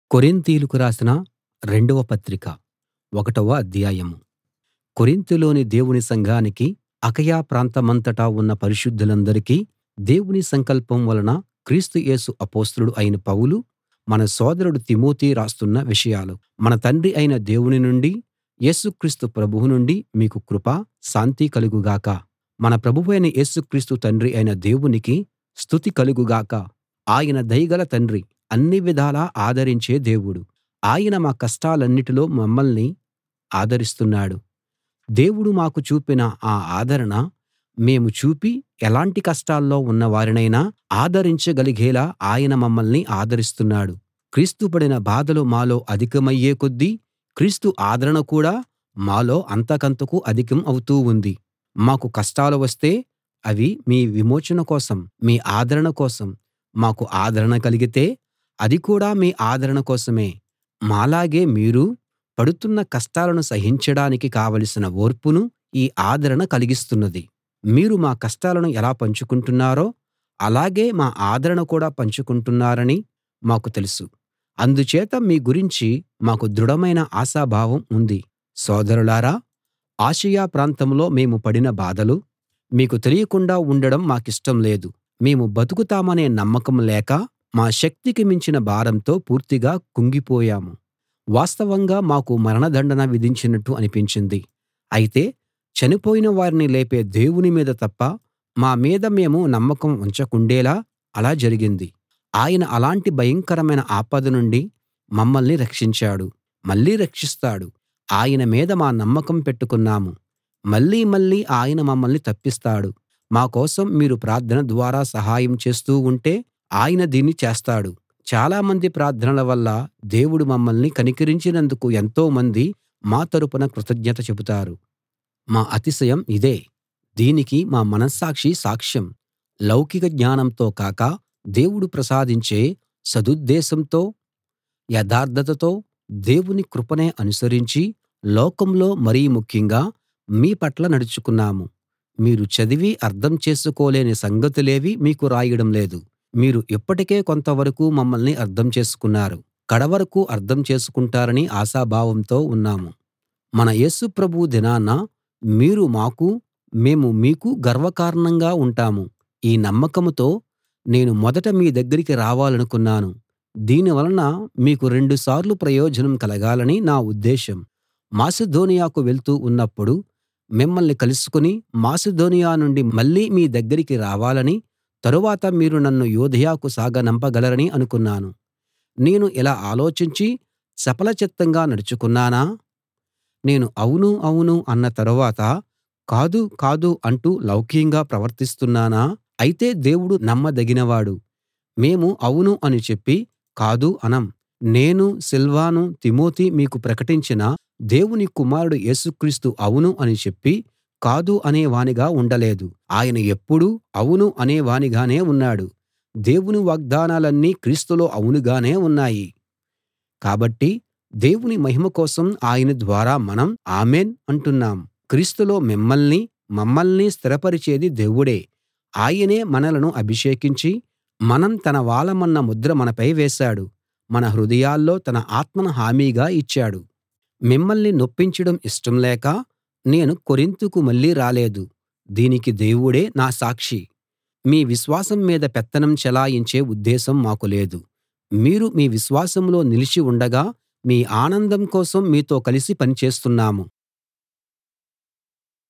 కొరింతీయులకు రాసిన రెండవ పత్రిక ఒకటవ అధ్యాయం కొరింతులోని దేవుని సంఘానికీ అకయ ప్రాంతమంతటా ఉన్న పరిశుద్ధులందరికీ దేవుని సంకల్పం వలన క్రీస్తు యేసు అపొస్తలుడు అయిన పౌలు మన సోదరుడు తిమోతి రాస్తున్న విషయాలు మన తండ్రి అయిన దేవుని నుండీ యేసు క్రీస్తు ప్రభువు నుండీ మీకు కృప శాంతి కలుగు గాక మన ప్రభువైన యేసు క్రీస్తు తండ్రి అయిన దేవునికి స్తుతి కలుగు గాక ఆయన దయగల తండ్రి అన్ని విధాలా ఆదరించే దేవుడు ఆయన మా కష్టాలన్నిటిలో మమ్మల్ని ఆదరిస్తున్నాడు దేవుడు మాకు చూపిన ఆ ఆదరణ మేము చూపి ఎలాంటి కష్టాల్లో ఉన్నవారినైనా ఆదరించగలిగేలా ఆయన మమ్మల్ని ఆదరిస్తున్నాడు క్రీస్తు పడిన బాధలు మాలో అధికమయ్యే కొద్దీ క్రీస్తు ఆదరణ కూడా మాలో అంతకంతకూ అధికం అవుతూ ఉంది మాకు కష్టాలు వస్తే అవి మీ విమోచన కోసం మీ ఆదరణ కోసం మాకు ఆదరణ కలిగితే అది కూడా మీ ఆదరణ కోసమే మాలాగే మీరూ పడుతున్న కష్టాలను సహించడానికి కావలసిన ఓర్పును ఈ ఆదరణ కలిగిస్తున్నది మీరు మా కష్టాలను ఎలా పంచుకుంటున్నారో అలాగే మా ఆదరణ కూడా పంచుకుంటున్నారని మాకు తెలుసు అందుచేత మీ గురించి మాకు దృఢమైన ఆశాభావం ఉంది సోదరులారా ఆసియ ప్రాంతంలో మేము పడిన బాధలు మీకు తెలియకుండా ఉండడం మాకిష్టం లేదు మేము బతుకుతామనే నమ్మకం లేక మా శక్తికి మించిన భారంతో పూర్తిగా కుంగిపోయాము వాస్తవంగా మాకు మరణదండన విధించినట్టు అనిపించింది అయితే చనిపోయిన వారిని లేపే దేవుని మీద తప్ప మా మీద మేము నమ్మకం ఉంచకుండేలా అలా జరిగింది ఆయన అలాంటి భయంకరమైన ఆపద నుండి మమ్మల్ని రక్షించాడు మళ్ళీ రక్షిస్తాడు ఆయన మీద మా నమ్మకం పెట్టుకున్నాము మళ్ళీ మళ్ళీ ఆయన మమ్మల్ని తప్పిస్తాడు మా కోసం మీరు ప్రార్థన ద్వారా సహాయం చేస్తూ ఉంటే ఆయన దీన్ని చేస్తాడు చాలామంది ప్రార్థనల వల్ల దేవుడు మమ్మల్ని కనికరించినందుకు ఎంతోమంది మా తరపున కృతజ్ఞత చెబుతారు మా అతిశయం ఇదే దీనికి మా మనస్సాక్షి సాక్ష్యం లౌకిక జ్ఞానంతో కాక దేవుడు ప్రసాదించే సదుద్దేశంతో యథార్థతతో దేవుని కృపనే అనుసరించి లోకంలో మరీ ముఖ్యంగా మీ పట్ల నడుచుకున్నాము మీరు చదివి అర్థం చేసుకోలేని సంగతులేవీ మీకు రాయడం లేదు మీరు ఇప్పటికే కొంతవరకూ మమ్మల్ని అర్థం చేసుకున్నారు కడవరకూ అర్థం చేసుకుంటారని ఆశాభావంతో ఉన్నాము మన యేసు ప్రభువు దినాన మీరు మాకు మేము మీకు గర్వకారణంగా ఉంటాము ఈ నమ్మకంతో నేను మొదట మీ దగ్గరికి రావాలనుకున్నాను దీని వలన మీకు రెండుసార్లు ప్రయోజనం కలగాలని నా ఉద్దేశం మాసిదోనియాకు వెళ్తూ ఉన్నప్పుడు మిమ్మల్ని కలుసుకుని మాసిదోనియ నుండి మళ్ళీ మీ దగ్గరికి రావాలని తరువాత మీరు నన్ను యూదయకు సాగనంపగలరని అనుకున్నాను నేను ఇలా ఆలోచించి చపలచిత్తంగా నడుచుకున్నానా నేను అవును అవును అన్న తరువాత కాదు కాదు అంటూ లౌక్యంగా ప్రవర్తిస్తున్నానా అయితే దేవుడు నమ్మదగినవాడు మేము అవును అని చెప్పి కాదు అనం నేను సిల్వాను తిమోతి మీకు ప్రకటించిన దేవుని కుమారుడు యేసుక్రీస్తు అవును అని చెప్పి కాదు అనేవానిగా ఉండలేదు ఆయన ఎప్పుడూ అవును అనేవానిగానే ఉన్నాడు దేవుని వాగ్దానాలన్నీ క్రీస్తులో అవునుగానే ఉన్నాయి కాబట్టి దేవుని మహిమ కోసం ఆయన ద్వారా మనం ఆమేన్ అంటున్నాం క్రీస్తులో మిమ్మల్ని మమ్మల్ని స్థిరపరిచేది దేవుడే ఆయనే మనలను అభిషేకించి మనం తన వాళ్ళమన్న ముద్ర మనపై వేశాడు మన హృదయాల్లో తన ఆత్మను హామీగా ఇచ్చాడు మిమ్మల్ని నొప్పించడం ఇష్టం లేక నేను కొరింతుకు మళ్ళీ రాలేదు దీనికి దేవుడే నా సాక్షి మీ విశ్వాసం మీద పెత్తనం చెలాయించే ఉద్దేశం మాకు లేదు మీరు మీ విశ్వాసంలో నిలిచి ఉండగా మీ ఆనందం కోసం మీతో కలిసి పని చేస్తున్నాము